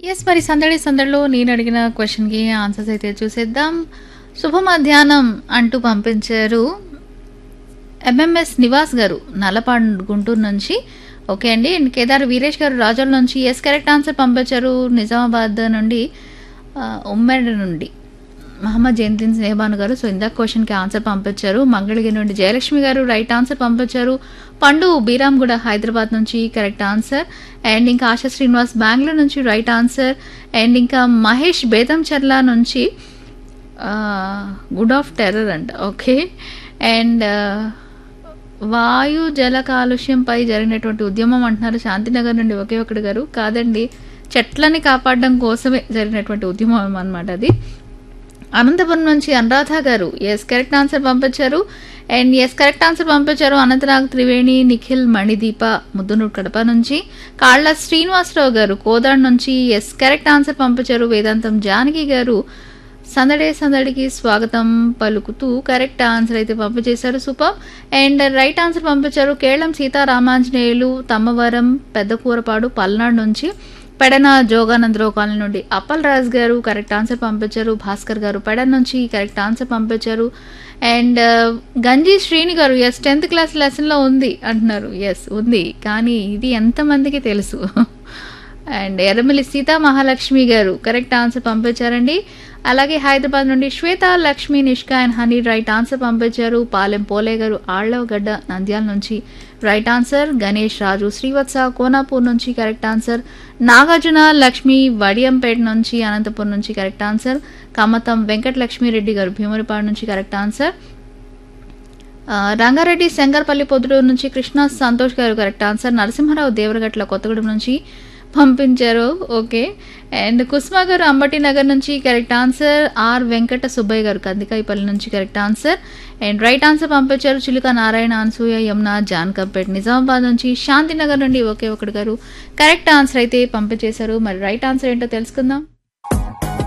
yes మరి సందడి సందడిలో నేను అడిగిన క్వశ్చన్కి ఆన్సర్స్ అయితే చూసేద్దాం శుభ మధ్యాహ్నం అంటూ పంపించారు ఎంఎంఎస్ నివాస్ గారు నల్లపాడు గుంటూరు నుంచి ఓకే అండి అండ్ కేదార్ వీరేష్ గారు రాజోల్ నుంచి ఎస్ కరెక్ట్ ఆన్సర్ పంపించారు నిజామాబాద్ నుండి ఆ, ఉమ్మడి నుండి మహమ్మద్ జయంతిన్ స్నేహబాను గారు సో ఇందాక క్వశ్చన్కి ఆన్సర్ పంపించారు మంగళగిరి నుండి జయలక్ష్మి గారు రైట్ ఆన్సర్ పంపించారు పండు బీరామ్గూడ హైదరాబాద్ నుంచి కరెక్ట్ ఆన్సర్ అండ్ ఇంకా ఆశా శ్రీనివాస్ బెంగళూరు నుంచి రైట్ ఆన్సర్ అండ్ ఇంకా మహేష్ బేతంచర్ల నుంచి గుడ్ ఆఫ్ టెర్రర్ అంట ఓకే అండ్ వాయు జల కాలుష్యంపై జరిగినటువంటి ఉద్యమం అంటున్నారు శాంతినగర్ నుండి ఒకే ఒకటి గారు కాదండి చెట్లని కాపాడడం కోసమే జరిగినటువంటి ఉద్యమం అన్నమాట అది అనంతపురం నుంచి Anuradha garu yes correct answer పంపించారు అండ్ ఎస్ కరెక్ట్ ఆన్సర్ పంపించారు అనంతనాగ్ త్రివేణి నిఖిల్ మణిదీప ముద్దునూరు కడప నుంచి కాళ్ళ శ్రీనివాసరావు గారు కోదాడ్ నుంచి ఎస్ కరెక్ట్ ఆన్సర్ పంపించారు వేదాంతం జానకి గారు సందడే సందడికి స్వాగతం పలుకుతూ కరెక్ట్ ఆన్సర్ అయితే పంపించేశారు సూపర్ అండ్ రైట్ ఆన్సర్ పంపించారు కేళం సీతారామాంజనేయులు తమ్మవరం పెద్దకూరపాడు పల్నాడు నుంచి పెడన జోగానందరావు కాలనీ నుండి అప్పల్ రాజ్ గారు కరెక్ట్ ఆన్సర్ పంపించారు భాస్కర్ గారు పెడన్ నుంచి కరెక్ట్ ఆన్సర్ పంపించారు అండ్ గంజి శ్రీని గారు ఎస్ టెన్త్ క్లాస్ లెసన్లో ఉంది అంటున్నారు ఎస్ ఉంది కానీ ఇది ఎంతమందికి తెలుసు అండ్ ఎర్రమల్లి సీతా మహాలక్ష్మి గారు కరెక్ట్ ఆన్సర్ పంపించారండి అలాగే హైదరాబాద్ నుండి Swetha Lakshmi Nishka and honey right answer పంపించారు పాలెం పోలే గారు ఆళ్లవగడ్డ నంద్యాల నుంచి రైట్ ఆన్సర్ గణేష్ రాజు శ్రీవత్స కోనాపూర్ నుంచి కరెక్ట్ ఆన్సర్ నాగార్జున లక్ష్మి వడియంపేట నుంచి అనంతపురం నుంచి కరెక్ట్ ఆన్సర్ కమతం వెంకటలక్ష్మిరెడ్డి గారు భీమునిపాడు నుంచి కరెక్ట్ ఆన్సర్ ఆ, రంగారెడ్డి శంకర్పల్లి పొద్దుటూరు నుంచి కృష్ణ సంతోష్ గారు కరెక్ట్ ఆన్సర్ నరసింహారావు దేవరగట్ల కొత్తగూడెం నుంచి పంపించారు ఓకే అండ్ కుస్మా గారు అంబటి నగర్ నుంచి correct answer R Venkata Subbaiah garu Kandikayapalli నుంచి correct answer and right answer పంపించారు చిలుక నారాయణ అనసూయ యమున జాన్ కంపేట్ నిజామాబాద్ నుంచి శాంతినగర్ నుండి ఒకే ఒకటి గారు కరెక్ట్ ఆన్సర్ అయితే పంపించేశారు మరి రైట్ ఆన్సర్ ఏంటో తెలుసుకుందాం